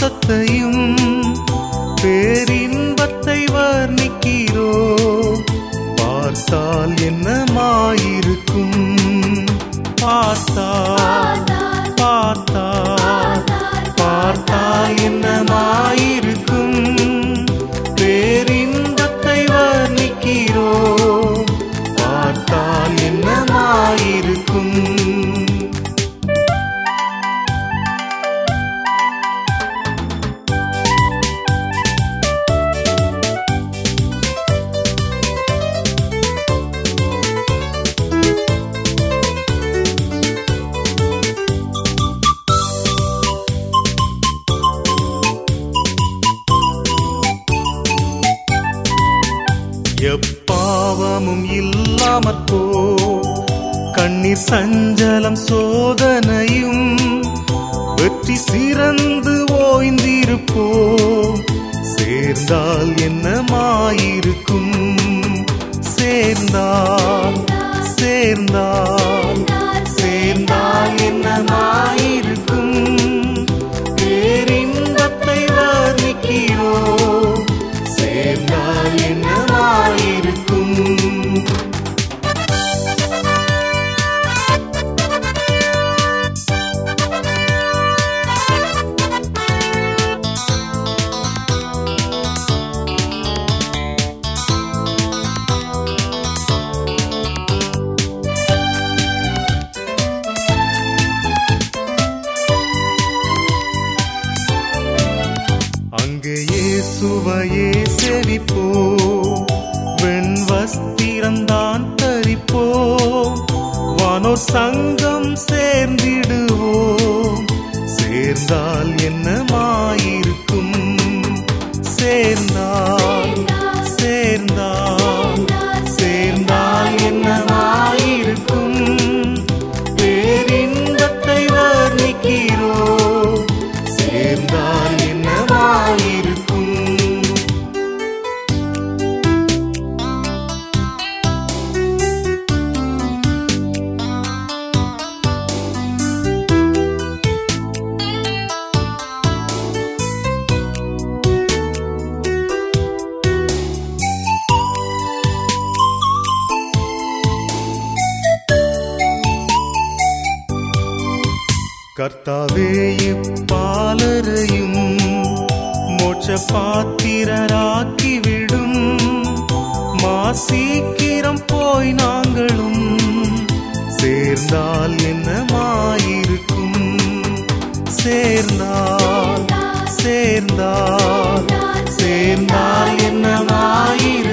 பாசத்தையும் பேரின்பத்தை வர்ணிக்கிறோ பார்த்தால் என்னமாயிருக்கும் பார்த்தால் பார்த்தால் பார்த்தால் என்னமாயிருக்கும் பேரின்பத்தை வர்ணிக்கிறோ பார்த்தால் என்னமாயிருக்கும் எப்பாவமும் இல்லாமற் போ கண்ணீர் சஞ்சலம் சோதனையும் வெற்றி சிறந்து ஓய்ந்திருப்போம் சேர்ந்தால் என்னமாயிருக்கும் சேர்ந்தால் சேர்ந்தால் சேர்ந்தால் என்னமாயிருக்கும் பேரின்பத்தை வர்ணிக்கிறோம் சேர்ந்தால் என்னமாயிருக்கும் அங்கே இயேசுவையே செவிப்போ வெண் வஸ்திரம்தான் தரிப்போ வானோர் சங்கம் சேர்ந்திடுவோம் சேர்ந்தால் என்னமாயிருக்கும் சேர்ந்தால் சேர்ந்தால் சேர்ந்தால் என்னமாயிருக்கும் பேரின்பத்தை வர்ணிக்கிறோம் சேர்ந்தால் என்னமாயிருக்கும் கர்த்தாவே இப்பாலரையும் மோட்ச பாத்திரராக்கிவிடும் மா சீக்கிரம் போய் நாங்களும் சேர்ந்தால் என்னமாயிருக்கும் சேர்ந்தால் சேர்ந்தால் சேர்ந்தால் என்னமாயிருக்கும்